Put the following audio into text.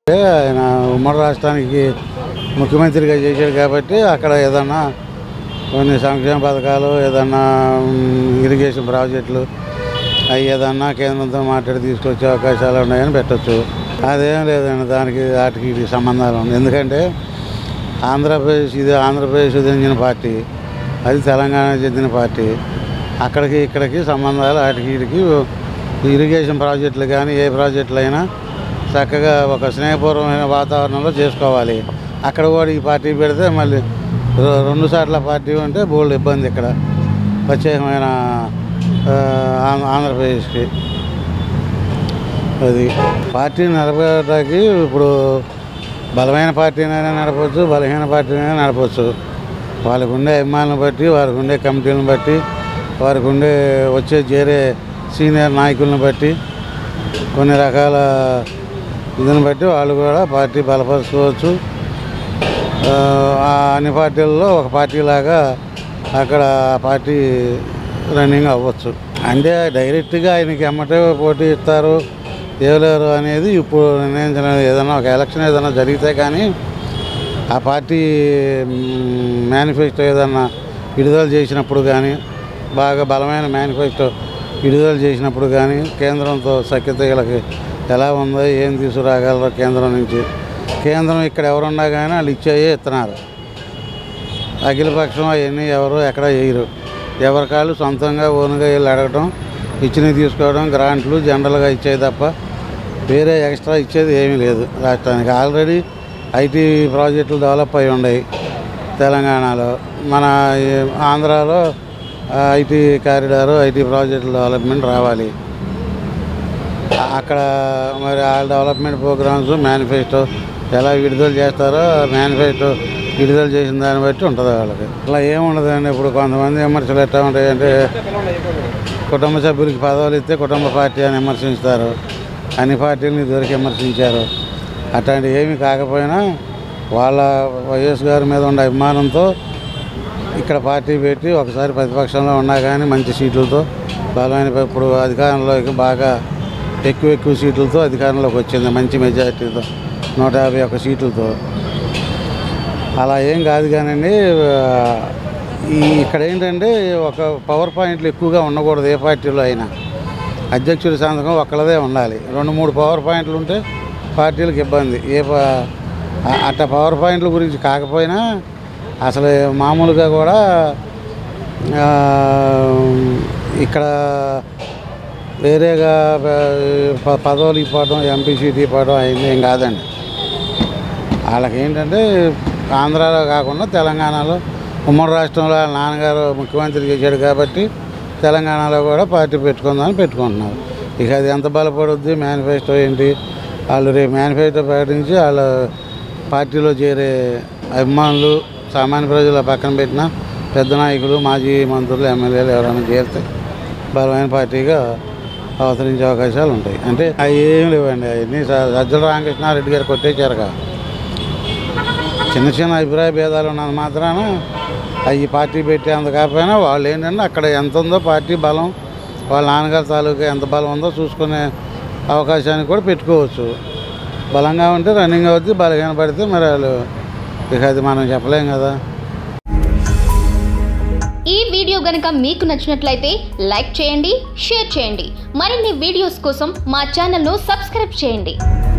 ఆయన ఉమ్మడి రాష్ట్రానికి ముఖ్యమంత్రిగా చేశాడు కాబట్టి అక్కడ ఏదన్నా కొన్ని సంక్షేమ పథకాలు ఏదన్నా మ్, ఇరిగేషన్ ప్రాజెక్టులు అవి ఏదన్నా కేంద్రంతో మాట్లాడి తీసుకొచ్చే అవకాశాలు ఉన్నాయని పెట్టచ్చు అదేం లేదండి దానికి వాటికి వీటికి సంబంధాలు ఉన్నాయి ఎందుకంటే ఆంధ్రప్రదేశ్ ఇది ఆంధ్రప్రదేశ్ చెందిన పార్టీ అది తెలంగాణ చెందిన పార్టీ అక్కడికి ఇక్కడికి సంబంధాలు వాటికి వీటికి ఇరిగేషన్ ప్రాజెక్టులు కానీ ఏ ప్రాజెక్టులు అయినా చక్కగా ఒక స్నేహపూర్వమైన వాతావరణంలో చేసుకోవాలి అక్కడ కూడా ఈ పార్టీ పెడితే మళ్ళీ రె- రెండు సార్ల పార్టీ ఉంటే బోల్డ్ ఇబ్బంది ఇక్కడ ప్రత్యేకమైన ఆ, ఆంధ్ర- ఆంధ్రప్రదేశ్కి అది పార్టీ నడపడానికి ఇప్పుడు బలమైన పార్టీనైనా నడపవచ్చు బలహీన పార్టీనైనా నడపవచ్చు వాళ్ళకు ఉండే అభిమానులను బట్టి వారికి ఉండే కమిటీలను బట్టి వారికి ఉండే వచ్చే చేరే సీనియర్ నాయకులను బట్టి కొన్ని రకాల ఇదిని బట్టి వాళ్ళు కూడా పార్టీ బలపరుచుకోవచ్చు ఆ, ఆ అన్ని పార్టీల్లో ఒక పార్టీ లాగా అక్కడ ఆ పార్టీ రన్నింగ్ అవ్వచ్చు అంటే డైరెక్ట్గా ఆయనకి ఎమ్మటే పోటీ ఇస్తారు ఎవరెవరు అనేది ఇప్పుడు నిర్ణయించిన ఏదైనా ఒక ఎలక్షన్ ఏదైనా జరిగితే కానీ ఆ పార్టీ మేనిఫెస్టో ఏదన్నా విడుదల చేసినప్పుడు కానీ బాగా బలమైన మేనిఫెస్టో విడుదల చేసినప్పుడు కానీ కేంద్రంతో సఖ్యత వీళ్ళకి ఎలా ఉందో ఏం తీసుకురాగలరో కేంద్రం నుంచి కేంద్రం ఇక్కడ ఎవరున్నా కానీ వాళ్ళు ఇచ్చేయే ఇస్తున్నారు అఖిలపక్షం అవన్నీ ఎవరు ఎక్కడ వేయరు ఎవరి కాళ్ళు సొంతంగా ఓన్గా వెళ్ళి అడగటం ఇచ్చినవి తీసుకోవడం గ్రాంట్లు జనరల్గా ఇచ్చేది తప్ప వేరే ఎక్స్ట్రా ఇచ్చేది ఏమీ లేదు రాష్ట్రానికి ఆల్రెడీ ఐటీ ప్రాజెక్టులు డెవలప్ అయి ఉన్నాయి తెలంగాణలో మన ఈ ఆంధ్రాలో ఆ, ఐటీ కారిడారు ఐటీ ప్రాజెక్టుల డెవలప్మెంట్ రావాలి ఆ- అక్కడ మరి ఆ డెవలప్మెంట్ ప్రోగ్రామ్స్ మేనిఫెస్టో ఎలా విడుదల చేస్తారో మేనిఫెస్టో విడుదల చేసిన దాన్ని బట్టి ఉంటుంది వాళ్ళకి అలా ఏముండదండి ఇప్పుడు కొంతమంది విమర్శలు ఎట్లా ఉంటాయంటే కుటుంబ సభ్యులకి పదవులు ఇస్తే కుటుంబ పార్టీ అని విమర్శిస్తారు అన్ని పార్టీలను ఇదివరకు విమర్శించారు అట్లాంటివి ఏమీ కాకపోయినా వాళ్ళ వైఎస్ గారి మీద ఉన్న అభిమానంతో ఇక్కడ పార్టీ పెట్టి ఒకసారి ప్రతిపక్షంలో ఉన్నా కానీ మంచి సీట్లతో బలమైన ఇప్పుడు అధికారంలోకి బాగా ఎక్కువ ఎక్కువ సీట్లతో అధికారంలోకి వచ్చింది మంచి మెజారిటీతో నూట యాభై ఒక్క సీట్లతో అలా ఏం కాదు కానండి ఆ, ఈ ఇక్కడ ఏంటంటే ఒక పవర్ పాయింట్లు ఎక్కువగా ఉండకూడదు ఏ పార్టీలో అయినా అధ్యక్షుడి సంతకం ఒక్కళ్ళదే ఉండాలి రెండు మూడు పవర్ పాయింట్లు ఉంటే పార్టీలకు ఇబ్బంది ఏ ప- ఆ- అట్ట పవర్ పాయింట్ల గురించి కాకపోయినా అసలు మామూలుగా కూడా ఆ, ఇక్కడ వేరేగా ప- పదవులు ఇవ్వడం ఎంపీ సీట్ ఇవ్వడం అయింది ఏం కాదండి వాళ్ళకి ఏంటంటే ఆంధ్రాలో కాకుండా తెలంగాణలో ఉమ్మడి రాష్ట్రంలో వాళ్ళ నాన్నగారు ముఖ్యమంత్రి చేశాడు కాబట్టి తెలంగాణలో కూడా పార్టీ పెట్టుకుందామని పెట్టుకుంటున్నారు ఇక అది ఎంత బలపడుద్ది మేనిఫెస్టో ఏంటి వాళ్ళు రేపు మేనిఫెస్టో ప్రకటించి వాళ్ళ పార్టీలో చేరే అభిమానులు సామాన్య ప్రజల పక్కన పెట్టిన పెద్ద నాయకులు మాజీ మంత్రులు ఎమ్మెల్యేలు ఎవరైనా చేరితే బలమైన పార్టీగా అవతరించే అవకాశాలు ఉంటాయి అంటే అవి ఏం లేవండి అవన్నీ స- సజ్జల రామకృష్ణారెడ్డి గారు కొట్టేశారుగా చిన్న చిన్న అభిప్రాయ భేదాలు ఉన్నది మాత్రాన అవి పార్టీ పెట్టేంత కాకపోయినా వాళ్ళు ఏంటంటే అక్కడ ఎంత ఉందో పార్టీ బలం వాళ్ళ నాన్నగారి తాలూకా ఎంత బలం ఉందో చూసుకునే అవకాశాన్ని కూడా పెట్టుకోవచ్చు బలంగా ఉంటే రన్నింగ్ అవుద్ది బలహీన పడితే మరి వాళ్ళు ఇక అది మనం చెప్పలేం కదా ఈ వీడియో గనుక మీకు నచ్చినట్లయితే లైక్ చేయండి షేర్ చేయండి మరిన్ని వీడియోస్ కోసం మా ఛానల్ను సబ్స్క్రైబ్ చేయండి